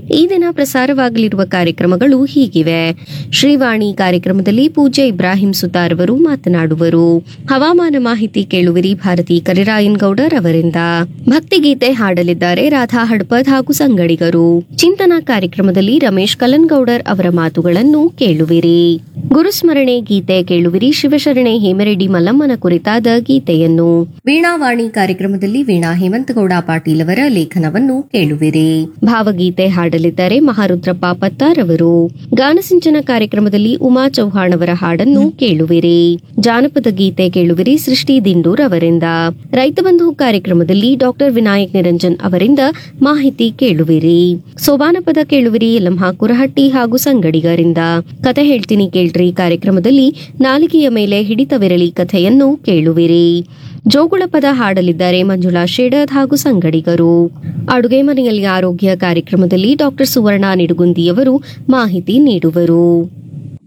ಈ ದಿನ ಪ್ರಸಾರವಾಗಲಿರುವ ಕಾರ್ಯಕ್ರಮಗಳು ಹೀಗಿವೆ ಶ್ರೀವಾಣಿ ಕಾರ್ಯಕ್ರಮದಲ್ಲಿ ಪೂಜ್ಯ ಇಬ್ರಾಹಿಂ ಸುತಾರ್ ಅವರು ಮಾತನಾಡುವರು ಹವಾಮಾನ ಮಾಹಿತಿ ಕೇಳುವಿರಿ ಭಾರತಿ ಕರಿರಾಯನ್ ಗೌಡರ್ ಅವರಿಂದ ಭಕ್ತಿಗೀತೆ ಹಾಡಲಿದ್ದಾರೆ ರಾಧಾ ಹಡ್ಪದ್ ಹಾಗೂ ಸಂಗಡಿಗರು ಚಿಂತನಾ ಕಾರ್ಯಕ್ರಮದಲ್ಲಿ ರಮೇಶ್ ಕಲನ್ಗೌಡರ್ ಅವರ ಮಾತುಗಳನ್ನು ಕೇಳುವಿರಿ ಗುರುಸ್ಮರಣೆ ಗೀತೆ ಕೇಳುವಿರಿ ಶಿವಶರಣೆ ಹೇಮರೆಡ್ಡಿ ಮಲ್ಲಮ್ಮನ ಕುರಿತಾದ ಗೀತೆಯನ್ನು ವೀಣಾವಾಣಿ ಕಾರ್ಯಕ್ರಮದಲ್ಲಿ ವೀಣಾ ಹೇಮಂತಗೌಡ ಪಾಟೀಲ್ ಅವರ ಲೇಖನವನ್ನು ಕೇಳುವಿರಿ ಭಾವಗೀತೆ ಹಾಡಲಿದ್ದಾರೆ ಮಹಾರುದ್ರಪ್ಪ ಪತ್ತಾರ್ ಅವರು ಗಾನಸಿಂಚನ ಕಾರ್ಯಕ್ರಮದಲ್ಲಿ ಉಮಾ ಚೌಹಾಣ್ ಅವರ ಹಾಡನ್ನು ಕೇಳುವಿರಿ ಜಾನಪದ ಗೀತೆ ಕೇಳುವಿರಿ ಸೃಷ್ಟಿ ದಿಂಡೂರ್ ಅವರಿಂದ ರೈತ ಬಂಧು ಕಾರ್ಯಕ್ರಮದಲ್ಲಿ ಡಾಕ್ಟರ್ ವಿನಾಯಕ್ ನಿರಂಜನ್ ಅವರಿಂದ ಮಾಹಿತಿ ಕೇಳುವಿರಿ ಸೋಬಾನಪದ ಕೇಳುವಿರಿ ಯಲಂಹ ಕುರಹಟ್ಟಿ ಹಾಗೂ ಸಂಗಡಿಗರಿಂದ ಕತೆ ಹೇಳ್ತೀನಿ ಕೇಳ್ರಿ ಕಾರ್ಯಕ್ರಮದಲ್ಲಿ ನಾಲಿಗೆಯ ಮೇಲೆ ಹಿಡಿತವಿರಲಿ ಕಥೆಯನ್ನು ಕೇಳುವಿರಿ ಜೋಗುಳ ಪದ ಹಾಡಲಿದ್ದಾರೆ ಮಂಜುಳಾ ಶೇಡದ್ ಹಾಗೂ ಸಂಗಡಿಗರು ಅಡುಗೆ ಮನೆಯಲ್ಲಿ ಆರೋಗ್ಯ ಕಾರ್ಯಕ್ರಮದಲ್ಲಿ ಡಾಕ್ಟರ್ ಸುವರ್ಣ ನಿಡುಗುಂದಿಯವರು ಮಾಹಿತಿ ನೀಡುವರು